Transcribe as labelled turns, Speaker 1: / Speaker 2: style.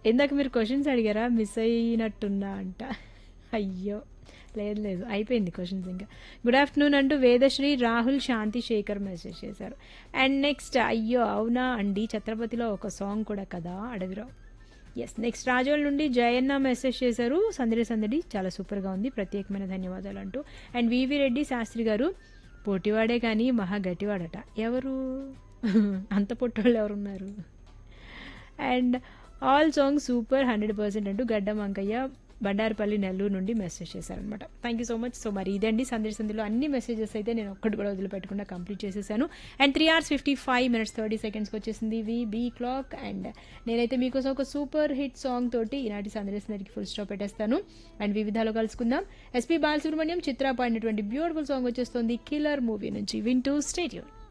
Speaker 1: ఇందాక మీరు క్వశ్చన్స్ అడిగారా మిస్ అయినట్టున్నా అంట అయ్యో లేదు లేదు అయిపోయింది క్వశ్చన్స్ ఇంకా గుడ్ ఆఫ్టర్నూన్ అంటూ వేదశ్రీ రాహుల్ శాంతి శేఖర్ మెసేజ్ చేశారు అండ్ నెక్స్ట్ అయ్యో అవునా అండి ఛత్రపతిలో ఒక సాంగ్ కూడా కదా అడవిరావు ఎస్ నెక్స్ట్ రాజోల్ నుండి జయన్న మెసేజ్ చేశారు సందడి సందడి చాలా సూపర్గా ఉంది ప్రత్యేకమైన ధన్యవాదాలు అంటూ అండ్ వివి రెడ్డి శాస్త్రి గారు పోటీవాడే కానీ మహా గట్టివాడట ఎవరు అంత పొట్టోళ్ళు ఎవరున్నారు and all song super hundred percent అంటూ గడ్డం అంకయ్య బండారుపల్లి నెల్లూరు నుండి మెసేజ్ చేశారనమాట thank you so much so మరి ఇదండి సందేశ్ సంధిలో అన్ని మెసేజెస్ అయితే నేను ఒక్కటి కూడా వదిలిపెట్టకుండా కంప్లీట్ చేసేసాను and three hours fifty five minutes thirty సెకండ్స్కి వచ్చేసింది వి బీ క్లాక్ అండ్ నేనైతే మీకోసం ఒక సూపర్ హిట్ సాంగ్ తోటి ఈనాటి సందేశ్ సందరికి ఫుల్ స్టాప్ పెట్టేస్తాను అండ్ వివిధాలు కలుసుకుందాం ఎస్పీ బాలసుబ్రహ్మణ్యం చిత్ర పాడినటువంటి బ్యూటిఫుల్ సాంగ్ వచ్చేస్తుంది కిల్లర్ మూవీ నుంచి వింటూ స్టేడియం